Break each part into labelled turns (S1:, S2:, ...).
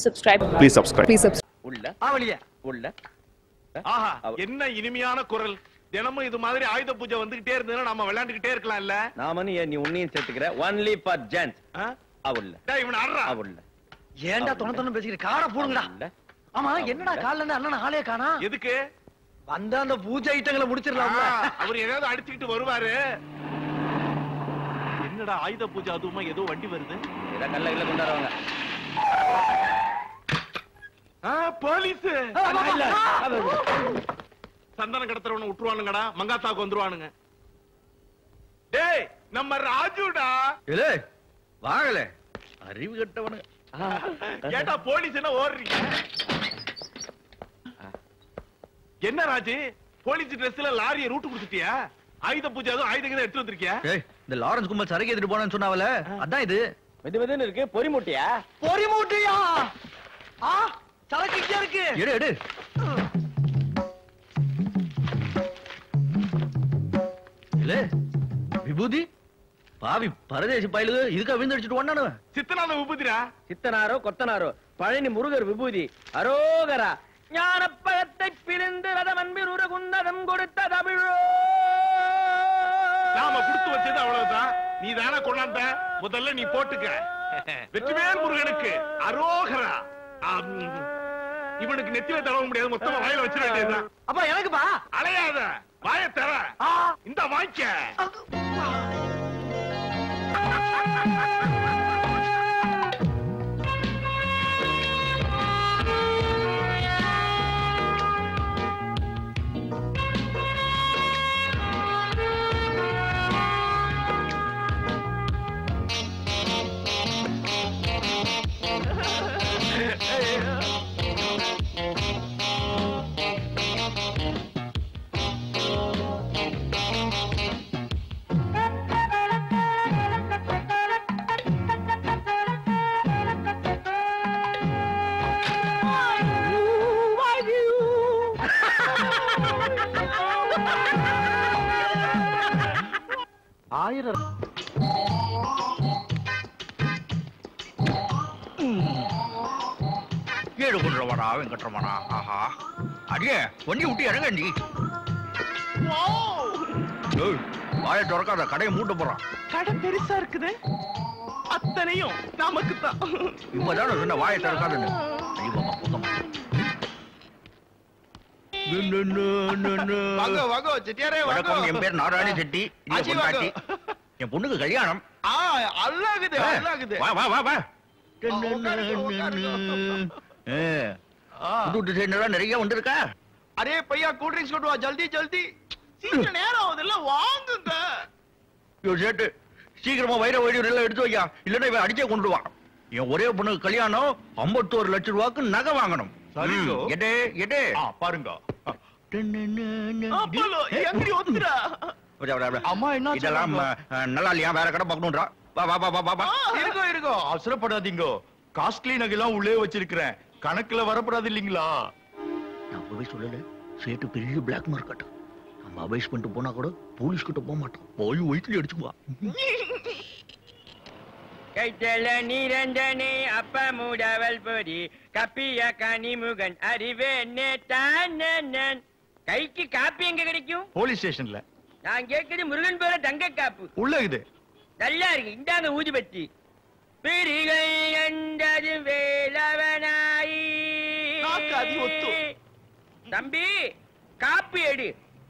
S1: subscribe.
S2: Please subscribe.
S1: Please subscribe.
S3: உள்ள
S4: ஆவலியா
S3: உள்ள
S5: ஆஹா
S3: அவ-
S5: என்ன இனிமையான குரல் தினமும் இது மாதிரி ஆயுத பூஜை வந்துகிட்டே இருந்ததுன்னா நாம விளையாண்டுகிட்டே இருக்கலாம்ல
S3: நாமனு ஏன் நீ உன்னையும் சேர்த்துக்கிற ஒன்லி ஃபார் ஜென்ஸ்
S5: ஆ?
S3: அவுள்ள
S5: டேய், இவனை அட்றா.
S3: அவுள்ள
S4: ஏன்டா தொண தொண பேசிக்கிற காரை போடுங்கடா
S3: அவுள்ள
S4: ஆமா என்னடா கால்ல இருந்து அண்ணன் ஆளே காணா
S5: எதுக்கு
S4: வந்த அந்த பூஜை ஐட்டங்களை முடிச்சிடலாம்ல
S5: ஆ, அவர் ஏதாவது அடிச்சுக்கிட்டு வருவாரு என்னடா ஆயுத பூஜை அதுவுமா ஏதோ வண்டி வருது
S3: இதை கல்ல கல்ல கொண்டாடுவாங்க
S5: ஆ, போலீஸ்
S3: இல்ல
S5: சந்தனம் கடத்துறவன விட்டுருவானுங்கடா மங்காத்தாக்கு வந்துருவானுங்க டேய் நம்ம ராஜுடா
S4: இல்ல வாங்கல அறிவு கட்டவனு
S5: ஏட்டா போலீஸ் என்ன ஓடுறீங்க என்ன ராஜு போலீஸ் ட்ரெஸ்ல லாரிய ரூட் கொடுத்துட்டியா ஆயுத பூஜை அதுவும் ஆயுதங்க எடுத்து வந்திருக்கியா
S4: ஏய் இந்த லாரன்ஸ் கும்பல் சரக்கு எடுத்துட்டு போனேன்னு சொன்னாவல அதான் இது
S3: மெது மெதுன்னு இருக்கு பொறி மூட்டியா
S4: பொறி மூட்டையா ஆ சரக்கு இங்க இருக்கு எடு எடு இல்ல விபூதி பாவி பரதேசி பயலுது இதுக்கா விழுந்தடிச்சிட்டு ஒண்ணானு
S5: சித்தனான விபூதிரா
S3: சித்தனாரோ கொத்தனாரோ பழனி முருகர் விபூதி அரோகரா ஞானப்பழத்தை பிரிந்து ரதம் அன்பில் உரகுந்ததம் கொடுத்த தமிழோ
S5: நாம கொடுத்து வச்சது அவ்வளவுதான் நீ தானே கொண்டாந்த முதல்ல நீ போட்டுக்க வெற்றிவேல் முருகனுக்கு அரோகரா ஆம். இவனுக்கு நெத்தியில தடவ முடியாது மொத்தமா வாயில வச்சிட வேண்டியதுதான்
S4: அப்பா எனக்குப்பா
S5: அலையாத வாய தர
S4: ஆ
S5: இந்த வாய்க்க
S4: ஆயிரம் ஏழு கொண்டுவடா வெங்கட்ரமணா ஆஹா அடியே வண்டி விட்டு இறங்கண்டி வாய திறக்காத கடையை மூட்ட போறான்
S5: கடை பெருசா இருக்குது அத்தனையும் நமக்கு தான்
S4: இப்பதான சொன்ன வாய திறக்காதுன்னு ஐயோ பாப்பா போக்கமா
S5: வாங்க வாங்க செட்டியாரே
S4: வணக்கம் என் பேர் நாராயண செட்டி இது
S5: ஆச்சி
S4: என் பொண்டாட்டி.
S5: வாங்க.
S4: என் பொண்ணுக்கு கல்யாணம்
S5: ஆ அல்லாகுது அல்லாகுது
S4: வா வா வா வா
S5: உட்காருங்க, உட்காருங்க.
S4: ஏ, புது டிசைன் எல்லாம் நிறைய வந்திருக்கா
S5: அரே பையா கூல் ட்ரிங்க்ஸ் கொண்டு வா ஜல்தி ஜல்தி சீக்கிரம் நேரம் ஆகுதுல்ல வாங்குங்க
S4: ஐயோ சேட்டு சீக்கிரமா வைர வைரம் எல்லாம் எடுத்து வையா இல்லன்னா இவன் அடிச்சே கொண்டுடுவான் என் ஒரே பொண்ணுக்கு கல்யாணம் 51 லட்சம் ரூபாய்க்கு நகை வாங்கணும்
S5: சரிங்கோ.
S4: ம், எடு எடு
S5: பாருங்க
S4: அப்பலோ,
S5: எங்கடி ஒத்துறா
S4: அம்மா என்ன இதெல்லாம் அஹ், நல்லா இல்லையா வேற கடை பார்க்கணும்ன்றா வா வா வா வா வா வா
S6: இருக்கோ இருக்கோ அவசரப்படாதீங்க காஸ்ட்லி நகைலாம் உள்ளே வச்சிருக்கிறேன் கணக்குல வரப்படாது இல்லீங்களா
S4: நான் அப்பவே சொல்லல சேட்டு பெரிய பிளாக் மார்க்கெட் நம்ம அவைஸ் பண்ணிட்டு போனா கூட போலீஸ் கிட்ட போக மாட்டோம் போய் வயிற்றுல அடிச்சுக்குவா
S3: கைத்தல நிரஞ்சனே அப்ப மூடவல் பொடி கப்பிய கனிமுகன் அறிவே நேட்டான் கைக்கு காப்பி எங்க கிடைக்கும்
S6: போலீஸ் ஸ்டேஷன்ல
S3: நான் கேக்குது முருகன் போல தங்க காப்பு
S6: உள்ள இது
S3: நல்லா இருக்கு இந்தாங்க ஊதுபத்தி பிரிகை என்றது வேலவனாயி
S5: நாக்கு அதி ஒத்து.
S3: தம்பி காப்பி எடு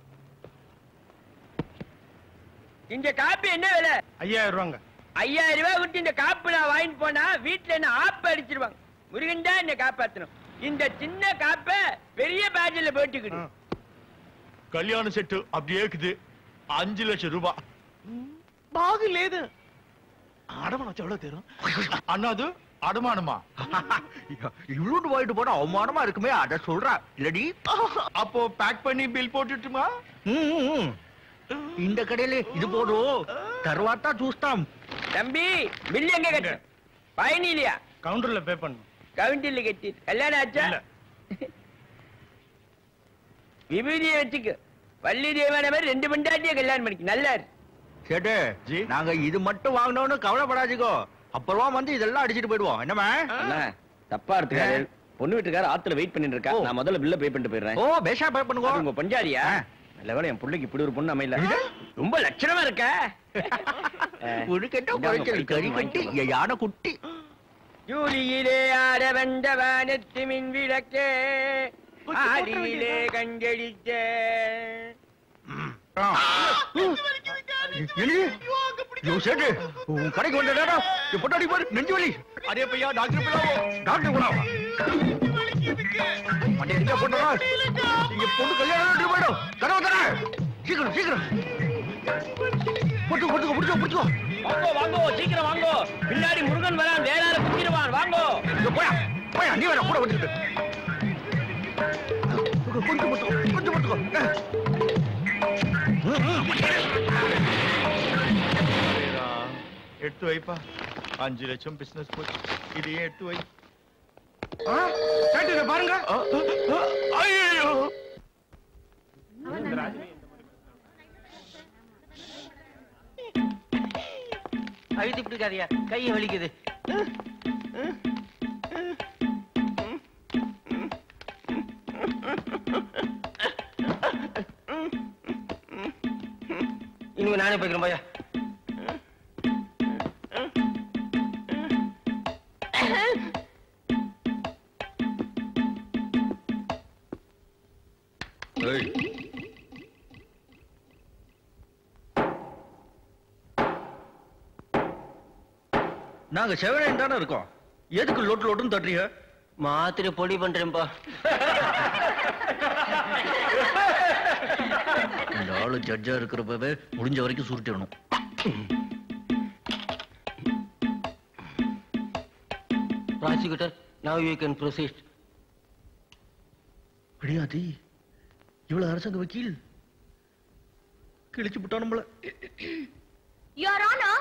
S3: இந்த காப்பி என்ன விலை
S6: ஐயாயிரம் ரூபாங்க
S3: ஐயாயிரம் ரூபாய் கொடுத்து இந்த காப்பு நான் வாங்கிட்டு போனா வீட்டுல என்ன ஆப்ப அடிச்சிருவாங்க முருகன் தான் என்ன காப்பாத்தணும் இந்த சின்ன காப்ப பெரிய பேஜ்ல போட்டுக்கிடு
S6: கல்யாண செட்டு அப்படியே இருக்குது அஞ்சு லட்சம் ரூபாய்
S5: బాగు లేదు ఆడమన చెవులో తీరు
S6: அண்ணாது அடமானமா
S4: இவ்வளவு வாங்கிட்டு போனா அவமானமா இருக்குமே அத சொல்றா இல்லடி
S6: அப்போ பேக் பண்ணி பில் போட்டுட்டுமா
S4: ம், ம், ம். இந்த கடையில இது போதும் தருவாத்தா చూస్తాం
S3: தம்பி பில்லு எங்க கட்டு பயணி இல்லையா
S6: கவுண்டர்ல பே பண்ணும்
S3: கவுண்டில கட்டி கல்யாணம் ஆச்சா
S6: இல்ல.
S3: விபூதியை வச்சுக்க வள்ளி தேவான மாதிரி ரெண்டு பண்டாட்டிய கல்யாணம் பண்ணிக்க நல்லா இரு.
S4: சேட்டு
S6: ஜி.
S4: நாங்க இது மட்டும் வாங்கினோம்னு கவலைப்படாதீங்கோ அப்புறமா வந்து இதெல்லாம் அடிச்சிட்டு போயிடுவோம் என்னமா
S3: அண்ணா தப்பா எடுத்துக்காரு பொண்ணு வீட்டுக்கார ஆத்துல வெயிட் பண்ணிட்டு இருக்கா
S4: ஓ.
S3: நான் முதல்ல பில்ல பே பண்ணிட்டு போயிடுறேன்
S4: ஓ பேஷா பே
S3: அது
S4: பண்ணுங்க
S3: உங்க பஞ்சாரியா நல்ல வேளை என் பிள்ளைக்கு இப்படி ஒரு பொண்ணு அமையல ரொம்ப லட்சணமா இருக்க
S4: உனக்கு என்ன குறைச்சல் கறி கட்டி என் யானை குட்டி
S3: ஜூலியிலே ஆட வந்த வானத்து மின் விளக்கே ஆடியிலே கஞ்சடிச்ச
S4: என்னது? யோ, சேட்டு, உன் கடைக்கு வந்த நேரம், என் பொண்டாட்டி பாரு, நெஞ்சு வலி. அதே பையா, டாக்டர் பிள்ளாவோ. டாக்டர் பிள்ளாவா? மண்டைய அடிச்சா பொண்ணுடா. இங்க பொண்ணு கல்யாணம் ஆயிட்டு போயிடும். கதவை தர. சீக்கிரம், சீக்கிரம். புடிச்சுக்கோ, புடிச்சுக்கோ, புடிச்சுக்கோ, புடிச்சுக்கோ.
S3: வாங்கோ வாங்கோ சீக்கிரம் வாங்கோ பின்னாடி முருகன் வரான் வேளாறு குத்திடுவான் வாங்கோ
S4: இங்க போயா, போயா, நீ வேற கூட வந்துட்டு. கொஞ்சம் புடிச்சுக்கோ, கொஞ்சம் புடிச்சுக்கோ. ம், ம்.
S6: அடேடா, எடுத்து வைப்பா அஞ்சு லட்சம் பிசினஸ் போச்சு இதையே எடுத்து வை
S4: ஆ, சேட்டு, இதை பாருங்க
S6: ஐயோ
S3: அழுத்தி பிடிக்காதியா கையை வலிக்குது இனிமே நானே போய்க்கிறேன் பையா
S4: ஏய். நாங்க செவனேன் தானே இருக்கோம் எதுக்கு லொட்டு லொட்டுன்னு தட்டுறீங்க
S3: மாத்திரை பொடி பண்றேன்பா
S4: இந்த ஆளு ஜட்ஜா இருக்கிறப்பவே முடிஞ்ச வரைக்கும் சுருட்டிடணும்
S3: prosecutor now you can proceed
S4: அடியாதி இவ்வளவு அரசாங்க வக்கீல் கிழிச்சு விட்டான் நம்மள
S1: Your Honor,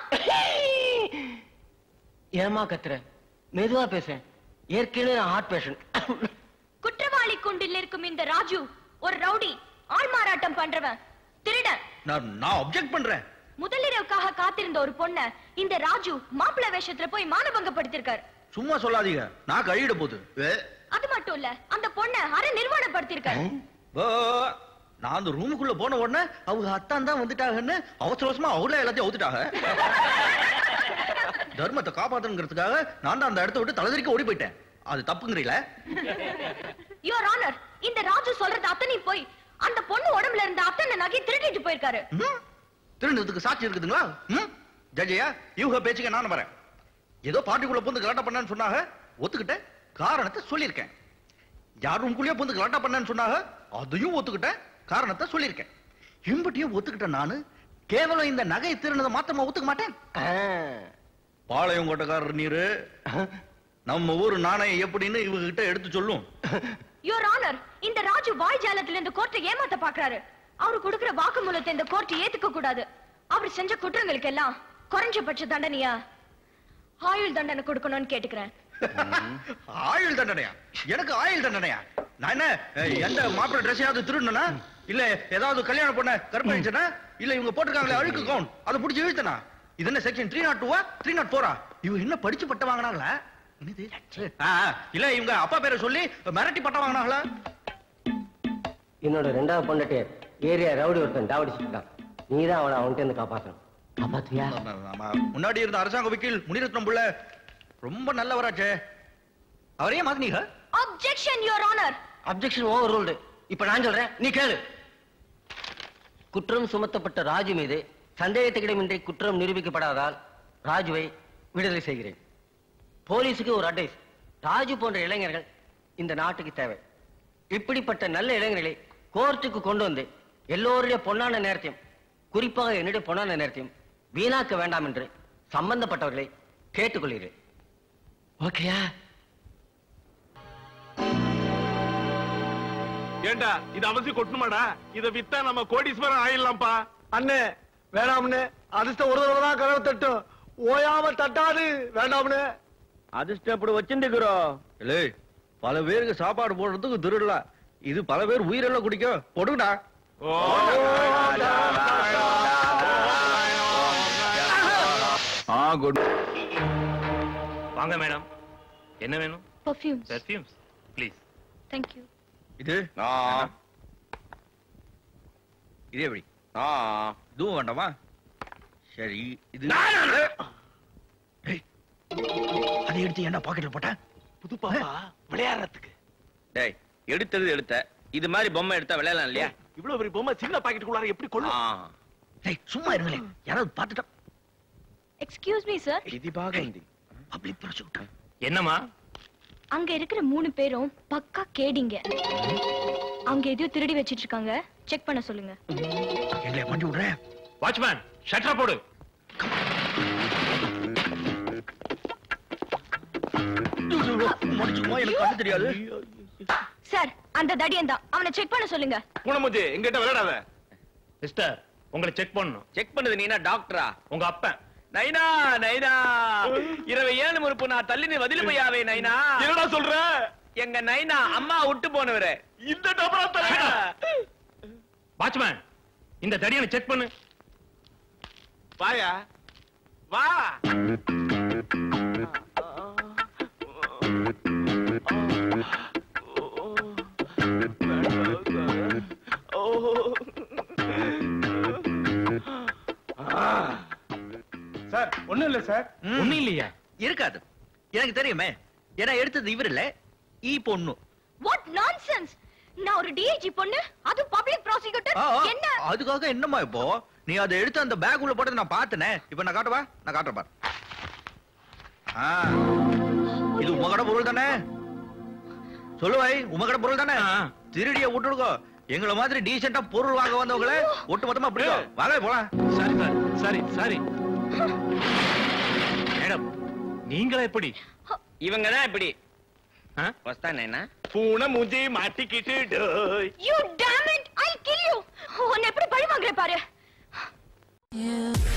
S3: ஏமா கத்துற மெதுவா பேசேன் ஏற்கனவே நான் ஹார்ட் பேஷண்ட்
S1: குற்றவாளி குண்டில் இருக்கும் இந்த ராஜு ஒரு ரவுடி ஆள்மாறாட்டம் பண்றவன் திருடன்
S4: நான் நான் அப்செக்ட் பண்றேன்
S1: முதலிரவுக்காக காத்திருந்த ஒரு பொண்ண இந்த ராஜு மாப்பிள்ளை வேஷத்துல போய் மானபங்கப்படுத்திருக்காரு
S4: சும்மா சொல்லாதீங்க நான் கழியிட போகுது ஏ,
S1: அது மட்டும் இல்ல அந்த பொண்ண அரை நிர்வாணப்படுத்திருக்காரு
S4: ஓ, நான் அந்த ரூமுக்குள்ள போன உடனே அவங்க அத்தான் தான் வந்துட்டாங்கன்னு அவசர அவசரமா அவங்களே எல்லாத்தையும் அவுத்துட்டாங்க தர்மத்தை காப்பாத்தணுங்கிறதுக்காக நான் தான் அந்த இடத்த விட்டு தலைதறிக்க ஓடி போயிட்டேன் அது தப்புங்கிறீங்களா
S1: யுவர் ஆனர் இந்த ராஜு சொல்றது அத்தனை போய் அந்த பொண்ணு உடம்புல இருந்த அத்தனை நகை திருடிட்டு போயிருக்காரு
S4: ம்? திருடுறதுக்கு சாட்சி இருக்குதுங்களா ம்? ஜட்ஜையா இவங்க பேச்சுக்க நான் வரேன் ஏதோ பாட்டிக்குள்ள பூந்து கலாட்டா பண்ணான்னு சொன்னாங்க ஒத்துக்கிட்டேன் காரணத்தை சொல்லியிருக்கேன் யார் ரூம்குள்ளேயே பூந்து கலாட்டா பண்ணான்னு சொன்னாங்க அதையும் ஒத்துக்கிட்டேன் காரணத்தை சொல்லியிருக்கேன் இம்பட்டியும் ஒத்துக்கிட்டேன் நானு கேவலம் இந்த நகை திருநதை மாத்தமா ஒத்துக்க மாட்டேன் பாளையம் கோட்டக்காரர் நீரு நம்ம ஊர் நாணயம் எப்படின்னு இவங்க கிட்ட எடுத்து சொல்லும்
S1: யுவர் ஆனர் இந்த ராஜு வாய் ஜாலத்துல இந்த கோர்ட்டை ஏமாத்த பாக்குறாரு அவரு கொடுக்கிற வாக்குமூலத்தை இந்த கோர்ட் ஏத்துக்க கூடாது அவர் செஞ்ச குற்றங்களுக்கு எல்லாம் குறைஞ்சபட்ச தண்டனையா ஆயுள் தண்டனை கொடுக்கணும்னு கேட்டுக்கிறேன்
S4: ஆயுள் தண்டனையா எனக்கு ஆயுள் தண்டனையா நான் என்ன அஹ், எந்த மாப்பிள்ளை ட்ரெஸ்ஸையாவது திருடுனா இல்ல ஏதாவது கல்யாணம் பண்ண கற்பழிச்சனா இல்ல இவங்க போட்டிருக்காங்களே அழுக்கு கவுன் அதை பிடிச்சி இழுத்தனா இது என்ன செக்ஷன் த்ரீ நாட் டூவா த்ரீ நாட் ஃபோரா இவங்க என்ன படிச்சு பட்டம் வாங்கினாங்களா என்னது ஆ, ஆ, இல்ல இவங்க அப்பா பேரை சொல்லி மிரட்டி பட்டம் வாங்கினாங்களா
S2: என்னோட ரெண்டாவது பொண்டாட்டி ஏரியா ரவுடி ஒருத்தன் டாவடிச்சுட்டான் நீ தான் அவனை அவன்கிட்ட இருந்து காப்பாத்தணும் காப்பாத்துவியா
S4: ஆமா, முன்னாடி இருந்த அரசாங்க வக்கீல் முனிரத்னம் புள்ள ரொம்ப நல்லவராச்சே அவரையே மாத்தினீங்க
S1: objection your honour
S2: objection overruled இப்ப நான் சொல்றேன் நீ கேளு குற்றம் சுமத்தப்பட்ட ராஜு மீது சந்தேகத்துக்கிடமின்றி குற்றம் நிரூபிக்கப்படாதால் ராஜுவை விடுதலை செய்கிறேன் போலீஸுக்கு ஒரு அட்வைஸ் ராஜு போன்ற இளைஞர்கள் இந்த நாட்டுக்கு தேவை இப்படிப்பட்ட நல்ல இளைஞர்களை கோர்ட்டுக்கு கொண்டு வந்து எல்லோருடைய பொன்னான நேரத்தையும் குறிப்பாக என்னுடைய பொன்னான நேரத்தையும் வீணாக்க வேண்டாம் என்று சம்பந்தப்பட்டவர்களை கேட்டுக்கொள்கிறேன் ஓகேயா
S5: ஏண்டா இது அவசியம் கொட்டணுமாடா இத வித்தா நம்ம கோடீஸ்வரன் ஆயிடலாம்ப்பா
S7: அண்ணே வேணாம்னு அதிர்ஷ்டம் ஒரு தடவை தான் கதவை தட்டும் ஓயாம தட்டாது வேண்டாம்னு
S3: அதிர்ஷ்டம் அப்படி வச்சிருந்துக்கிறோம்
S4: இல்லை பல பேருக்கு சாப்பாடு போடுறதுக்கு திருடல இது பல பேர் உயிரெல்லாம் குடிக்க கொடுங்கடா
S5: ஓ
S6: ஆ குட்
S8: வாங்க மேடம் என்ன வேணும்
S1: perfumes
S8: perfumes please
S1: thank you
S4: இது
S9: நான்
S4: இதே எப்படி
S9: நான்
S4: இதுவும் வேண்டாமா சரி இது ஏய், அதை எடுத்து என்ன பாக்கெட்ல போட்ட
S5: புது பாப்பா விளையாடுறதுக்கு
S9: டேய் எடுத்தது எடுத்த இது மாதிரி பொம்மை எடுத்தா விளையாடலாம் இல்லையா
S5: இவ்வளவு பெரிய பொம்மை சின்ன பாக்கெட்டுக்குள்ளார எப்படி
S9: ஆ.
S5: கொள்ளும்
S4: டேய் சும்மா இருங்களே யாராவது பார்த்துட்டா
S1: எக்ஸ்கியூஸ் மீ சார்
S9: இது பாகந்தி
S4: பப்ளிக் ப்ராசிக்யூட்டர்
S8: என்னம்மா
S1: அங்க இருக்கிற மூணு பேரும் பக்கா கேடிங்க அவங்க எதையும் திருடி வச்சிட்டு இருக்காங்க செக் பண்ண சொல்லுங்க
S4: எங்களை பண்ணி விடுறேன்
S8: வாட்ச்மேன் ஷட்டர் போடு
S4: முடிச்சுக்குமா எனக்கு கண்ணு தெரியாது
S1: சார் அந்த தடியன் தான் அவனை செக் பண்ண சொல்லுங்க
S5: பூனமுஜி எங்கிட்ட விளையாடாத
S8: மிஸ்டர் உங்களை செக் பண்ணணும்
S9: செக் பண்ணது நீனா டாக்டரா
S8: உங்க அப்பன்
S3: நைனா நைனா இருபது ஏழு முறுப்பு நான் தள்ளி வதில் போயாவே நைனா
S5: என்னடா சொல்ற
S3: எங்க நைனா அம்மா விட்டு போனவரு
S5: இந்த டபரா தர
S8: வாட்ச்மேன் இந்த தடியனை செக் பண்ணு
S5: வாயா வா
S7: சார் ஒண்ணும் இல்ல சார்
S8: ஒண்ணும் இல்லையா
S4: இருக்காது எனக்கு தெரியுமே ஏன்னா எடுத்தது இவர் இல்ல ஈ பொண்ணு
S1: வாட் நான்சென்ஸ் நான் ஒரு டிஐஜி பொண்ணு அது பப்ளிக் ப்ராசிக்யூட்டர்
S4: ஆ, ஆ,
S1: என்ன
S4: அதுக்காக என்னம்மா இப்போ நீ அதை எடுத்து அந்த பேக் உள்ள போட்டு நான் பார்த்தனே இப்போ நான் காட்டுவா நான் காட்டுறேன் பாரு ஆ, இது உம கடை பொருள் தானே சொல்லுவாய் உம கடை பொருள் தானே
S8: ஆ.
S4: திருடிய விட்டுருக்கோ எங்களை மாதிரி டீசெண்டா பொருள் வாங்க வந்தவங்களே ஒட்டு மொத்தமா பிடிக்கும் வாங்க போலாம்
S8: சரி சார் சரி சரி மேடம் நீங்களா எப்படி
S9: இவங்க தான் இப்படி
S8: ஆ?
S9: வஸ்தா நைனா
S5: பூனமுஜி மாட்டிக்கிட்டு டோய்
S1: you damn it I kill you உன்னை எப்படி பழி வாங்குறேன் பாரு
S10: You